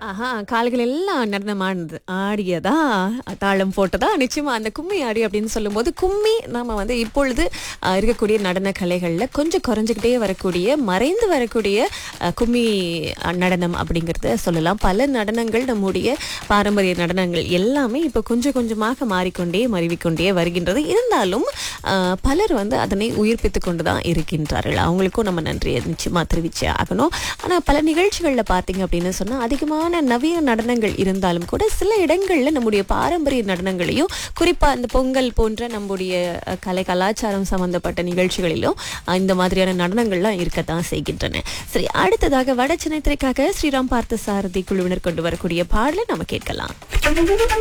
ஆஹா கால்கள் எல்லாம் நடனமானது ஆடியதா தாளம் போட்டதா நிச்சயமா அந்த கும்மி ஆடி அப்படின்னு சொல்லும்போது கும்மி நாம வந்து இப்பொழுது அஹ், இருக்கக்கூடிய நடன கலைகள்ல கொஞ்சம் குறைஞ்சிக்கிட்டே வரக்கூடிய மறைந்து வரக்கூடிய அஹ், கும்மி அஹ், நடனம் அப்படிங்கறத சொல்லலாம் பல நடனங்கள் நம்முடைய பாரம்பரிய நடனங்கள் எல்லாமே இப்போ கொஞ்சம் கொஞ்சமாக மாறிக்கொண்டே மருவிக்கொண்டே வருகின்றது இருந்தாலும் அஹ், பலர் வந்து அதனை உயிர்ப்பித்து கொண்டு தான் இருக்கின்றார்கள் அவங்களுக்கும் நம்ம நன்றியை நிச்சயமா தெரிவிச்சே ஆகணும் ஆனா பல நிகழ்ச்சிகள்ல பாத்தீங்க அப்படின்னு சொன்னா அதிகமான நவீன நடனங்கள் இருந்தாலும் கூட சில இடங்கள்ல நம்முடைய பாரம்பரிய நடனங்களையும் குறிப்பா இந்த பொங்கல் போன்ற நம்முடைய அஹ், கலை கலாச்சாரம் சம்பந்தப்பட்ட நிகழ்ச்சிகளிலும் அஹ், இந்த மாதிரியான நடனங்கள்லாம் இருக்கத்தான் செய்கின்றன சரி அடுத்ததாக வட சென்னை திரைக்காக ஸ்ரீராம் பார்த்த சாரதி குழுவினர் கொண்டு வரக்கூடிய பாடலை நம்ம கேட்கலாம்